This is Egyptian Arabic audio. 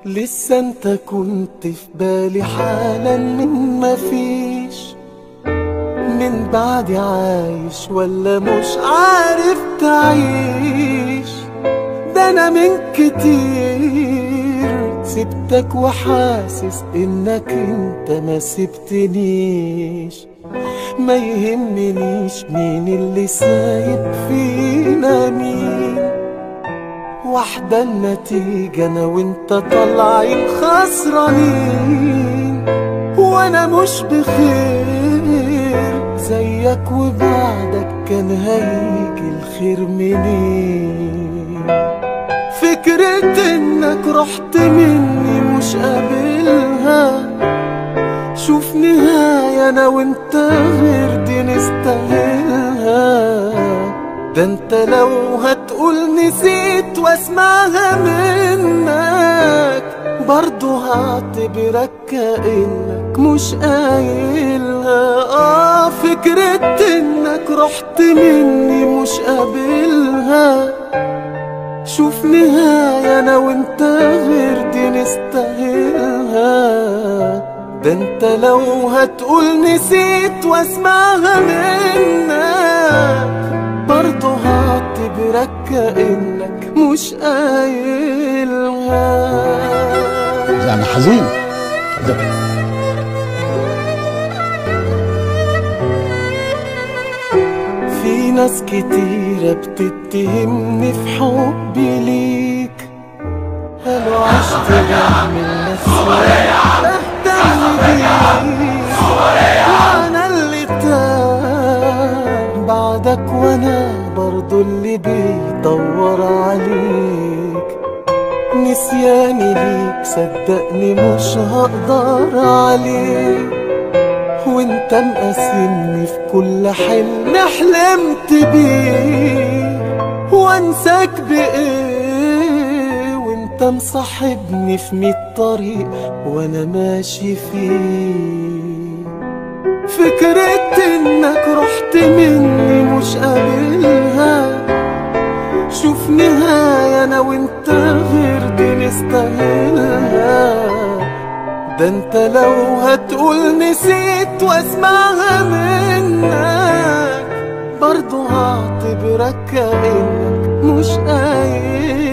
لسه انت كنت في بالي حالا من مفيش من بعد عايش ولا مش عارف تعيش ده انا من كتير سبتك وحاسس انك انت ما سبتنيش ما يهمنيش مين اللي سايب فينا مين واحدة النتيجة أنا وأنت طالعين خسرانين وأنا مش بخير زيك وبعدك كان هيجي الخير منين فكرة إنك رحت مني مش قابلها شوف نهاية أنا وأنت غير دي نستاهلها ده انت لو هتقول نسيت واسمعها منك برضو هعتبرك كأنك مش قايلها اه فكرة انك رحت مني مش قابلها شوف نهاية انا وانت غير دي نستاهلها ده انت لو هتقول نسيت واسمعها منك برضه هعتبرك كأنك مش قايلها يعني حزين ده في ناس كتيرة بتتهمني في حبي ليك قالوا عشت بعمل نفسي بهتم بيك وانا اللي تاه بعدك وانا برضو اللي بيدور عليك نسياني ليك صدقني مش هقدر عليك وانت مقاسمني في كل حلم حلمت بيه وانساك بايه وانت مصاحبني في ميت طريق وانا ماشي فيه فكرة انك رحت مني مش قابلها شوف نهاية انا وانت غير دي نستاهلها ده انت لو هتقول نسيت واسمعها منك برضو هعتبرك كأنك مش قايل